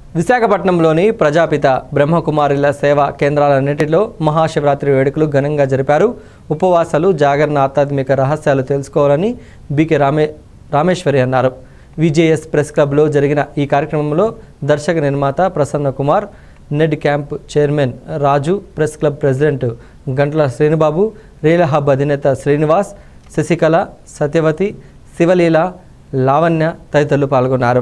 విశాఖపట్నంలోని ప్రజాపిత బ్రహ్మకుమారిల సేవా కేంద్రాలన్నింటిలో మహాశివరాత్రి వేడుకలు ఘనంగా జరిపారు ఉపవాసాలు జాగరణ ఆధ్యాత్మిక రహస్యాలు తెలుసుకోవాలని బీకే రామే రామేశ్వరి అన్నారు విజేఎస్ ప్రెస్ క్లబ్లో జరిగిన ఈ కార్యక్రమంలో దర్శక నిర్మాత Prasanna Kumar NEDCAP chairman Raju press club president Gantla Srinubabu Reela hub అధినేత శ్రీనివాస్ శశికళ సత్యవతి శివలీల లావణ్య తదితరులు పాల్గొన్నారు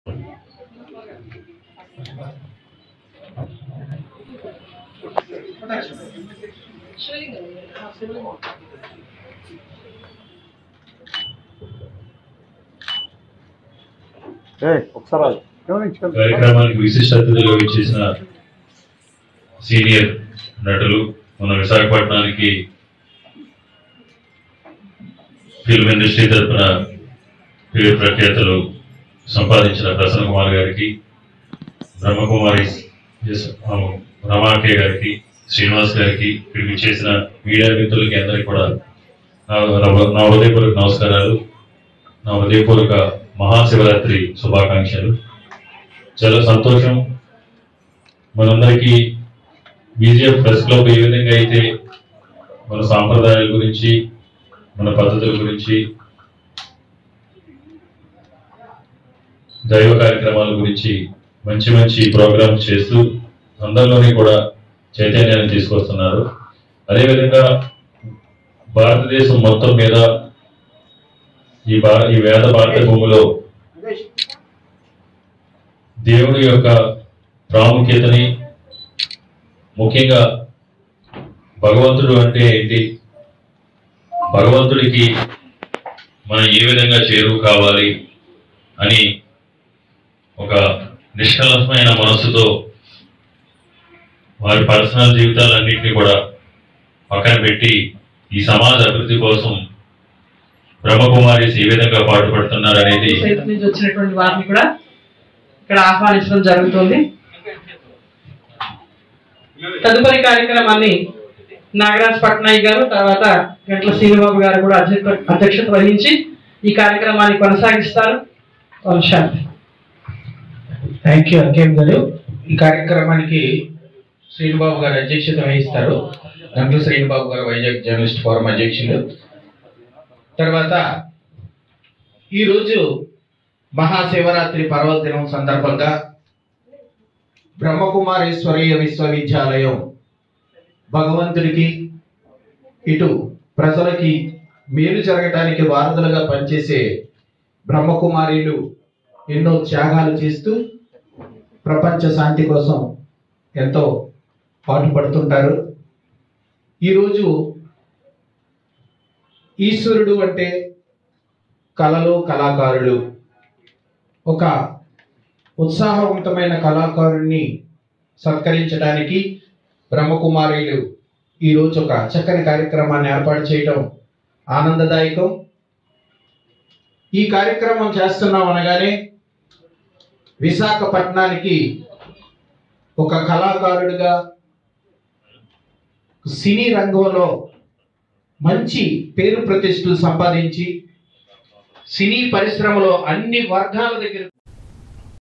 ఒకసారి కార్యక్రమానికి విశిష్ట అతిథులుగా ఇచ్చేసిన సీనియర్ నటులు మన విశాఖపట్నానికి ఫిల్మ్ ఇండస్ట్రీ తరఫున పేరు ప్రఖ్యాతలు సంపాదించిన ప్రసన్న కుమార్ గారికి బ్రహ్మకుమారి ఎస్, ఆ, రమాకే గారికి శ్రీనివాస్ గారికి ఇక్కడికి చేసిన మీడియా మిత్రులకి అందరికీ కూడా నా నా- నా హృదయపూర్వక నమస్కారాలు నా హృదయపూర్వక మహాశివరాత్రి శుభాకాంక్షలు చాలా సంతోషం మనందరికీ బీజేపీ ప్రెస్ క్లబ్ ఏ విధంగా అయితే మన సాంప్రదాయాల గురించి మన పద్ధతుల గురించి దైవ కార్యక్రమాల గురించి మంచి మంచి ప్రోగ్రామ్స్ చేస్తూ అందరిలోని కూడా చైతన్యాన్ని తీసుకొస్తున్నారు అదేవిధంగా భారతదేశం మొత్తం మీద ఈ భార ఈ వేద భారత భూమిలో దేవుడి యొక్క ప్రాముఖ్యతని ముఖ్యంగా భగవంతుడు అంటే ఏంటి భగవంతుడికి మనం ఏ విధంగా చేరువు కావాలి అని ఒక నిష్కలమైన మనస్సుతో వారి పర్సనల్ జీవితాలన్నింటినీ కూడా పక్కన పెట్టి ఈ సమాజ అభివృద్ధి కోసం బ్రహ్మకుమారిస్ ఏ విధంగా పాటుపడుతున్నారు అనేది సైతం నుంచి వచ్చినటువంటి వారిని కూడా ఇక్కడ ఆహ్వానించడం జరుగుతుంది తదుపరి కార్యక్రమాన్ని నాగరాజ్ పట్నాయక్ గారు తర్వాత గంటల శ్రీనిబాబు గారు కూడా అధ్యక్ష అధ్యక్షత వహించి ఈ కార్యక్రమాన్ని కొనసాగిస్తారు వంశాంతి థ్యాంక్ యూ అంకేమ్ గారు ఈ కార్యక్రమానికి శ్రీనిబాబు గారు అధ్యక్షత వహిస్తారు గంటల శ్రీనిబాబు గారు వైజాగ్ జర్నలిస్ట్ ఫోరం అధ్యక్షులు తర్వాత ఈరోజు మహాశివరాత్రి పర్వదినం సందర్భంగా బ్రహ్మకుమారేశ్వరీయ విశ్వవిద్యాలయం భగవంతుడికి ఇటు ప్రజలకి మేలు జరగడానికి వారధులుగా పనిచేసే బ్రహ్మకుమారీలు ఎన్నో త్యాగాలు చేస్తూ ప్రపంచ శాంతి కోసం ఎంతో పాటుపడుతుంటారు ఈరోజు ఈశ్వరుడు అంటే కళలు కళాకారులు ఒక ఉత్సాహవంతమైన కళాకారుణ్ణి సత్కరించడానికి బ్రహ్మకుమారీలు ఈరోజు ఒక చక్కని కార్యక్రమాన్ని ఏర్పాటు చేయడం ఆనందదాయకం ఈ కార్యక్రమం చేస్తున్నాం అనగానే విశాఖపట్నానికి ఒక కళాకారుడిగా సినీ రంగంలో మంచి పేరు ప్రతిష్టలు సంపాదించి సినీ పరిశ్రమలో అన్ని వర్గాల దగ్గర